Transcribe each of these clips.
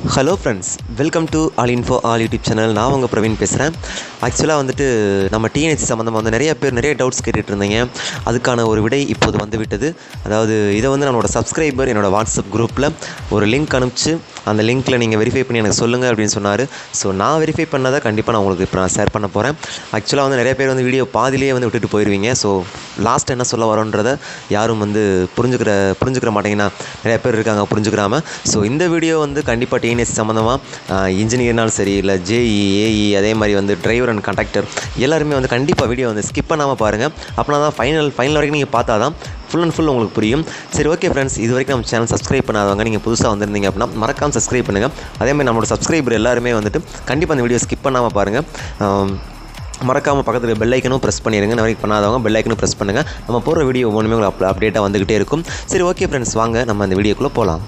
hello friends welcome to all info all YouTube channel நான் உங்கள் பிரவீன் பேசுகிறேன் ஆக்சுவலாக வந்துட்டு நம்ம டிஎன்ஹெச் சம்மந்தமாக வந்து நிறைய பேர் நிறைய டவுட்ஸ் கேட்டுட்டு இருந்தீங்க அதுக்கான ஒரு விடை இப்போது வந்து விட்டது அதாவது இதை வந்து நம்மளோட சப்ஸ்கிரைபர் என்னோட வாட்ஸ்அப் குரூப்பில் ஒரு லிங்க் அனுப்பிச்சு அந்த லிங்க்கில் நீங்கள் வெரிஃபை பண்ணி எனக்கு சொல்லுங்கள் அப்படின்னு சொன்னார் ஸோ நான் வெரிஃபை பண்ணதை கண்டிப்பாக நான் உங்களுக்கு இப்போ நான் ஷேர் பண்ண போகிறேன் ஆக்சுவலாக வந்து நிறைய பேர் வந்து வீடியோ பாதிலேயே வந்து விட்டுட்டு போயிடுவீங்க ஸோ லாஸ்ட் என்ன சொல்ல வரோன்றதை யாரும் வந்து புரிஞ்சுக்கிற புரிஞ்சுக்கிற மாட்டேங்கன்னா நிறைய பேர் இருக்காங்க புரிஞ்சுக்கிறாம ஸோ இந்த வீடியோ வந்து கண்டிப்பாக டிஎன்எஸ் சம்மந்தமாக இன்ஜினியர்னாலும் சரி இல்லை ஜேஇ ஏஇ அதே மாதிரி வந்து டிரைவர் அண்ட் கண்டக்டர் எல்லாருமே வந்து கண்டிப்பாக வீடியோ வந்து ஸ்கிப் பண்ணாமல் பாருங்கள் அப்படின்னா தான் ஃபைனல் ஃபைனல் வரைக்கும் நீங்கள் பார்த்தா தான் ஃபுல் அண்ட் ஃபுல் உங்களுக்கு புரியும் சரி ஓகே ஃப்ரெண்ட்ஸ் இது வரைக்கும் நம்ம சேனல் சப்ஸ்கிரைப் பண்ணாதவங்க நீங்கள் புதுசாக வந்திருந்தீங்க அப்படின்னா மறக்காமல் சப்ஸ்கிரைப் பண்ணுங்கள் அதே மாதிரி நம்மளோட சப்ஸ்கிரைபர் எல்லாருமே வந்துட்டு கண்டிப்பாக அந்த வீடியோ ஸ்கிப் பண்ணாமல் பாருங்கள் ஆம், மறக்காமல் பக்கத்தில் பெல் ஐக்கனும் ப்ரெஸ் பண்ணிடுங்க இந்த வரைக்கும் பண்ணாதவங்க பெல் ஐக்கனும் ப்ரெஸ் பண்ணுங்கள் நம்ம போகிற வீடியோ ஒன்றுமே உங்களுக்கு அப் அப்டேட்டாக வந்துக்கிட்டே இருக்கும் சரி ஓகே ஃப்ரெண்ட்ஸ் வாங்க நம்ம அந்த வீடியோக்குள்ளே போகலாம்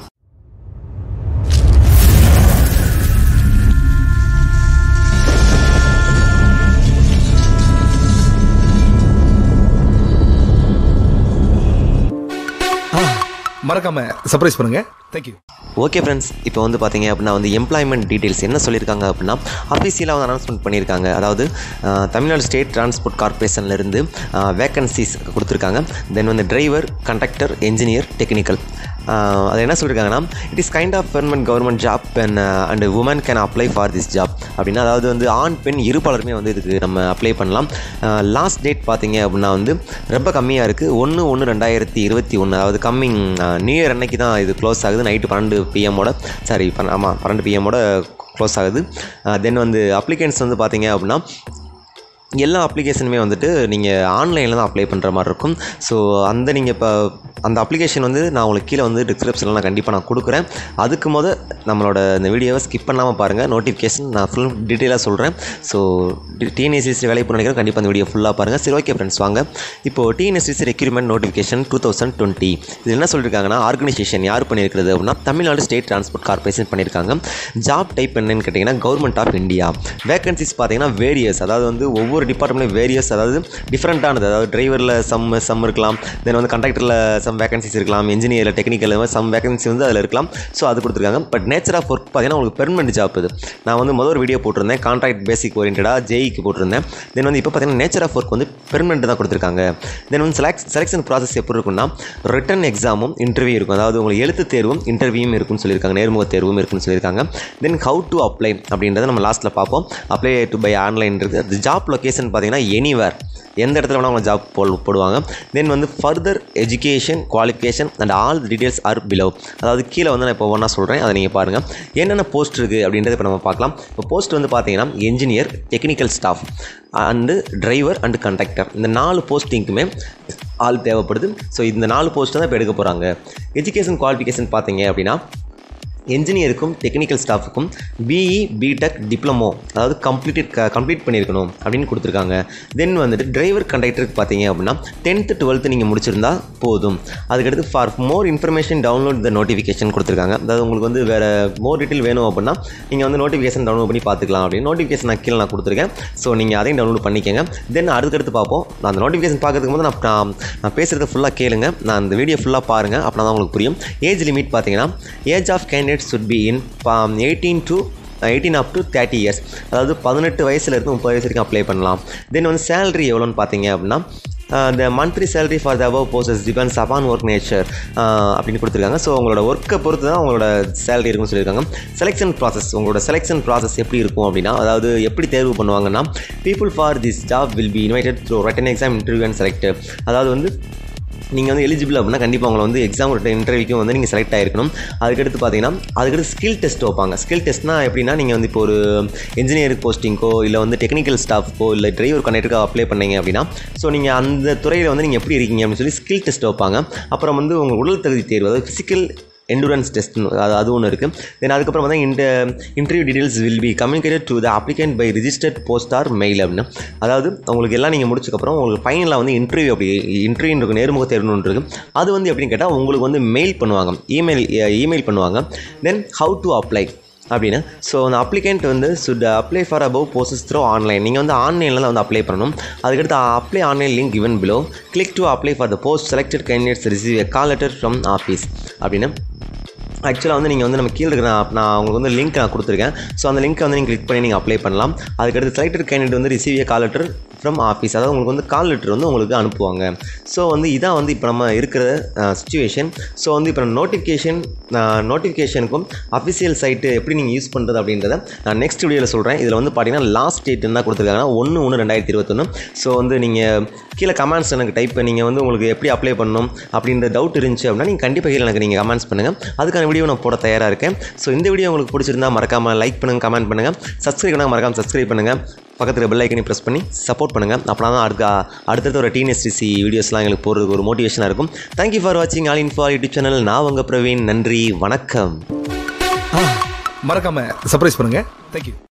மறக்காம சர்ப்ரைஸ் பண்ணுங்க தேங்க்யூ ஓகே ஃப்ரெண்ட்ஸ் இப்போ வந்து பார்த்தீங்க அப்படின்னா வந்து எம்ப்ளாய்மெண்ட் டீட்டெயில்ஸ் என்ன சொல்லியிருக்காங்க அப்படின்னா அஃபீஷியலாக வந்து அனௌன்ஸ்மெண்ட் பண்ணியிருக்காங்க அதாவது அஹ், தமிழ்நாடு ஸ்டேட் டிரான்ஸ்போர்ட் கார்பரேஷன்லேருந்து வேக்கன்சிஸ் கொடுத்துருக்காங்க தென் வந்து டிரைவர் கண்டக்டர் என்ஜினியர் டெக்னிக்கல் அது என்ன சொல்லியிருக்காங்கன்னா it is kind of permanent government job and and women can apply for this job அப்படின்னா அதாவது வந்து ஆண் பெண் இருப்பாளருமே வந்து இதுக்கு நம்ம அப்ளை பண்ணலாம் லாஸ்ட் டேட் பார்த்தீங்க அப்படின்னா வந்து ரொம்ப கம்மியாக இருக்குது ஒன்று ஒன்று ரெண்டாயிரத்தி இருபத்தி ஒன்று அதாவது கம்மிங் நியூ இயர் அன்னைக்கு தான் இது க்ளோஸ் ஆகுது நைட்டு பன்னெண்டு பிஎம்மோட சாரி ஆமாம் பன்னெண்டு பிஎம்மோட க்ளோஸ் ஆகுது தென் வந்து அப்ளிகன்ஸ் வந்து பார்த்தீங்க அப்படின்னா எல்லா அப்ளிகேஷனுமே வந்துட்டு நீங்கள் ஆன்லைனில் தான் அப்ளை பண்ணுற மாதிரி இருக்கும் ஸோ அந்த நீங்கள் இப்போ அந்த அப்ளிகேஷன் வந்து நான் உங்களுக்கு கீழே வந்து டிஸ்கிரிப்ஷனில் நான் கண்டிப்பாக நான் கொடுக்குறேன் அதுக்கு முத நம்மளோட இந்த வீடியோவை ஸ்கிப் பண்ணாமல் பாருங்கள் நோட்டிஃபிகேஷன் நான் ஃபுல் டீட்டெயிலாக சொல்கிறேன் ஸோ டிஎன்எஸ்சிசி வேலை பண்ண நினைக்கிறேன் கண்டிப்பாக அந்த வீடியோ ஃபுல்லாக பாருங்கள் சரி ஓகே ஃப்ரெண்ட்ஸ் வாங்க இப்போது TNSTC recruitment notification two thousand twenty இது என்ன சொல்லியிருக்காங்கன்னா ஆர்கனைசேஷன் யார் பண்ணியிருக்கிறது அப்படின்னா தமிழ்நாடு ஸ்டேட் டிரான்ஸ்போர்ட் கார்பரேஷன் பண்ணியிருக்காங்க ஜாப் டைப் என்னன்னு கேட்டிங்கன்னா கவர்மெண்ட் ஆஃப் இந்தியா வேகன்சிஸ் பார்த்தீங்கன்னா வேரியஸ் அதாவது வந்து ஒவ்வொரு டிபார்ட்மெண்ட்லையும் வேரியஸ் அதாவது டிஃப்ரெண்ட்டானது அதாவது டிரைவரில் சம் சம் இருக்கலாம் தென் வந்து கண்டக்டரில் சம் வேகன்சிஸ் இருக்கலாம் இன்ஜினியரில் டெக்னிக்கல் மாதிரி சம் வேகன்சி வந்து அதில் இருக்கலாம் ஸோ அது கொடுத்துருக்காங்க பட் நேச்சர் ஆஃப் ஒர்க் பார்த்தீங்கன்னா உங்களுக்கு பெர்மனெண்ட் ஜாப் இது நான் வந்து முதல் ஒரு வீடியோ போட்டிருந்தேன் கான்ட்ராக்ட் பேசிக் ஓரியன்டாக ஜேஇக்கு போட்டிருந்தேன் தென் வந்து இப்போ பார்த்தீங்கன்னா நேச்சர் ஆஃப் ஒர்க் வந்து பெர்மனெண்ட் தான் கொடுத்துருக்காங்க தென் வந்து செலக்ட் செலெக்ஷன் ப்ராசஸ் எப்படி இருக்குன்னா ரிட்டன் எக்ஸாமும் இன்டர்வியூ இருக்கும் அதாவது உங்களுக்கு எழுத்து தேர்வும் இன்டர்வியூவும் இருக்குன்னு சொல்லியிருக்காங்க நேர்முக தேர்வும் இருக்குன்னு சொல்லியிருக்காங்க தென் ஹவு டு அப்ளை அப்படின்றத நம்ம லாஸ்ட்டில் பார்ப்போம் அப்ளை டு பை ஆன்லைன்றது அது ஜாப் லொக்கேஷன் பார்த்தீங்கன்னா எனிவேர் எந்த இடத்துல வேணால் அவங்க ஜாப் போ போடுவாங்க தென் வந்து further education qualification and all details are below அதாவது கீழே வந்து நான் இப்போ ஒன்றா சொல்கிறேன் அதை நீங்கள் பாருங்கள் என்னென்ன போஸ்ட் இருக்குது அப்படின்றத இப்போ நம்ம பார்க்கலாம் இப்போ போஸ்ட் வந்து பார்த்தீங்கன்னா engineer technical staff and driver and conductor இந்த நாலு போஸ்டிங்க்குமே ஆள் தேவைப்படுது ஸோ இந்த நாலு போஸ்ட்டை தான் இப்போ எடுக்க போகிறாங்க எஜுகேஷன் குவாலிஃபிகேஷன் பார்த்தீங்க அப்படின்னா என்ஜினியருக்கும் டெக்னிக்கல் ஸ்டாஃபுக்கும் பிஇ பிடெக் டிப்ளமோ அதாவது கம்ப்ளீட்டட் கம்ப்ளீட் பண்ணியிருக்கணும் அப்படின்னு கொடுத்துருக்காங்க தென் வந்துட்டு டிரைவர் கண்டக்டருக்கு பார்த்தீங்க அப்படின்னா டென்த்து டுவெல்த்து நீங்கள் முடிச்சிருந்தா போதும் அதுக்கடுத்து for more information download the notification கொடுத்துருக்காங்க அதாவது உங்களுக்கு வந்து வேறு மோர் டீட்டெயில் வேணும் அப்படின்னா நீங்கள் வந்து நோட்டிஃபிகேஷன் டவுன்லோட் பண்ணி பார்த்துக்கலாம் அப்படின்னு நோட்டிஃபிகேஷன் நான் கீழே நான் கொடுத்துருக்கேன் ஸோ நீங்கள் அதையும் டவுன்லோட் பண்ணிக்கங்க தென் அதுக்கடுத்து பார்ப்போம் நான் அந்த நோட்டிஃபிகேஷன் பார்க்கறதுக்கு முன்னாடி நான் நான் நான் பேசுகிறத ஃபுல்லாக கேளுங்க நான் அந்த வீடியோ ஃபுல்லாக பாருங்கள் அப்படின்னா தான் உங்களுக்கு புரியும் ஏஜ் லிமிட் பார்த்தீங்கன்னா age of candidate should be in eighteen to eighteen up to thirty years அதாவது பதினெட்டு வயசுல இருந்து முப்பது வயசு வரைக்கும் அப்ளை பண்ணலாம் தென் வந்து சேலரி எவ்வளோன்னு பார்த்தீங்க அப்படின்னா the monthly salary for the above posts depends upon work nature அப்படின்னு கொடுத்துருக்காங்க ஸோ உங்களோட ஒர்க்கை பொறுத்து தான் உங்களோட சேலரி இருக்குன்னு சொல்லியிருக்காங்க செலெக்ஷன் ப்ராசஸ் உங்களோட செலெக்ஷன் ப்ராசஸ் எப்படி இருக்கும் அப்படின்னா அதாவது எப்படி தேர்வு பண்ணுவாங்கன்னா people for this job will be invited through written exam interview and select அதாவது வந்து நீங்கள் வந்து எலிஜிபிள் அப்படின்னா கண்டிப்பாக உங்களை வந்து எக்ஸாம் இன்டர்வியூக்கும் வந்து நீங்கள் செலக்ட் ஆகிருக்கணும் அதுக்கடுத்து பார்த்தீங்கன்னா அதுக்கடுத்து ஸ்கில் டெஸ்ட் வைப்பாங்க ஸ்கில் டெஸ்ட்னா எப்படின்னா நீங்கள் வந்து இப்போ ஒரு இன்ஜினியர் போஸ்டிங்கோ இல்லை வந்து டெக்னிக்கல் ஸ்டாஃப்க்கோ இல்லை டிரைவர் கண்டக்டருக்கோ அப்ளை பண்ணீங்க அப்படின்னா ஸோ நீங்கள் அந்த துறையில் வந்து நீங்கள் எப்படி இருக்கீங்க அப்படின்னு சொல்லி ஸ்கில் டெஸ்ட் வைப்பாங்க அப்புறம் வந்து உங்கள் உடல் தகுதி தேர்வு அதாவது ஃபிசிக்கல் எண்டூரன்ஸ் டெஸ்ட் அது அது ஒன்று இருக்குது தென் அதுக்கப்புறம் வந்து இந்த interview details will be communicated to the applicant by registered post or mail அப்படின்னு அதாவது உங்களுக்கு எல்லாம் நீங்கள் முடிச்சக்கப்புறம் உங்களுக்கு ஃபைனலாக வந்து இன்டர்வியூ அப்படி இன்டர்வியூ இருக்கும் நேர்முக தேர்வுன்னு இருக்குது அது வந்து எப்படின்னு கேட்டால் உங்களுக்கு வந்து மெயில் பண்ணுவாங்க இமெயில் இமெயில் பண்ணுவாங்க தென் ஹவு டு அப்ளை அப்படின்னு ஸோ அந்த அப்ளிகண்ட் வந்து should apply for above posts through online நீங்கள் வந்து ஆன்லைனில் தான் வந்து அப்ளை பண்ணணும் அதுக்கடுத்து apply online link given below click to apply for the post selected candidates receive a call letter from office அப்படின்னு ஆக்சுவலாக வந்து நீங்கள் வந்து நம்ம கீழே இருக்கிற நான் நான் உங்களுக்கு வந்து லிங்க் நான் கொடுத்துருக்கேன் ஸோ அந்த லிங்க்கை வந்து நீங்கள் கிளிக் பண்ணி நீங்கள் அப்ளை பண்ணலாம் அதுக்கடுத்து செலக்டட் கேண்டிடேட் வந்து receive a call letter from office அதாவது உங்களுக்கு வந்து கால் லெட்டர் வந்து உங்களுக்கு அனுப்புவாங்க ஸோ வந்து இதான் வந்து இப்போ நம்ம இருக்கிற சுச்சுவேஷன் ஸோ வந்து இப்போ நோட்டிஃபிகேஷன் நோட்டிஃபிகேஷனுக்கும் அஃபிஷியல் சைட்டு எப்படி நீங்கள் யூஸ் பண்ணுறது அப்படின்றத நான் நெக்ஸ்ட் வீடியோவில் சொல்கிறேன் இதில் வந்து பார்த்தீங்கன்னா லாஸ்ட் டேட் என்ன கொடுத்துருக்காங்கன்னா ஒன்று ஒன்று ரெண்டாயிரத்தி இருபத்தொன்று ஸோ வந்து நீங்கள் கீழே கமெண்ட்ஸ் எனக்கு டைப் பண்ணி நீங்கள் வந்து உங்களுக்கு எப்படி அப்ளை பண்ணணும் அப்படின்ற டவுட் இருந்துச்சு அப்படின்னா நீங்கள் கண்டிப்பாக கீழே எனக்கு நீங்கள் கமெண்ட்ஸ் பண்ணுங்கள் அதுக்கான வீடியோ நான் போட தயாராக இருக்கேன் ஸோ இந்த வீடியோ உங்களுக்கு பிடிச்சிருந்தா மறக்காமல் லைக் பண்ணுங்கள் கமெண்ட் பண்ணுங்கள் சப்ஸ்கிரைப் பண்ணால் மறக்காமல் சப்ஸ்கிரைப் பண்ணுங்கள் பக்கத்தில் பெல் ஐக்கனை ப்ரெஸ் பண்ணி சப்போர்ட் பண்ணுங்கள் அப்படின்னா தான் அடுத்த அடுத்தடுத்த ஒரு டீனெஸ்டிசி வீடியோஸ்லாம் எங்களுக்கு போகிறதுக்கு ஒரு மோட்டிவேஷனாக இருக்கும் தேங்க்யூ ஃபார் வாட்சிங் ஆல் இன்ஃபோ யூடியூப் சேனல் நான் உங்கள் பிரவீன் நன்றி வணக்கம் மறக்காம சர்ப்ரைஸ் பண்ணுங்க தேங்க்யூ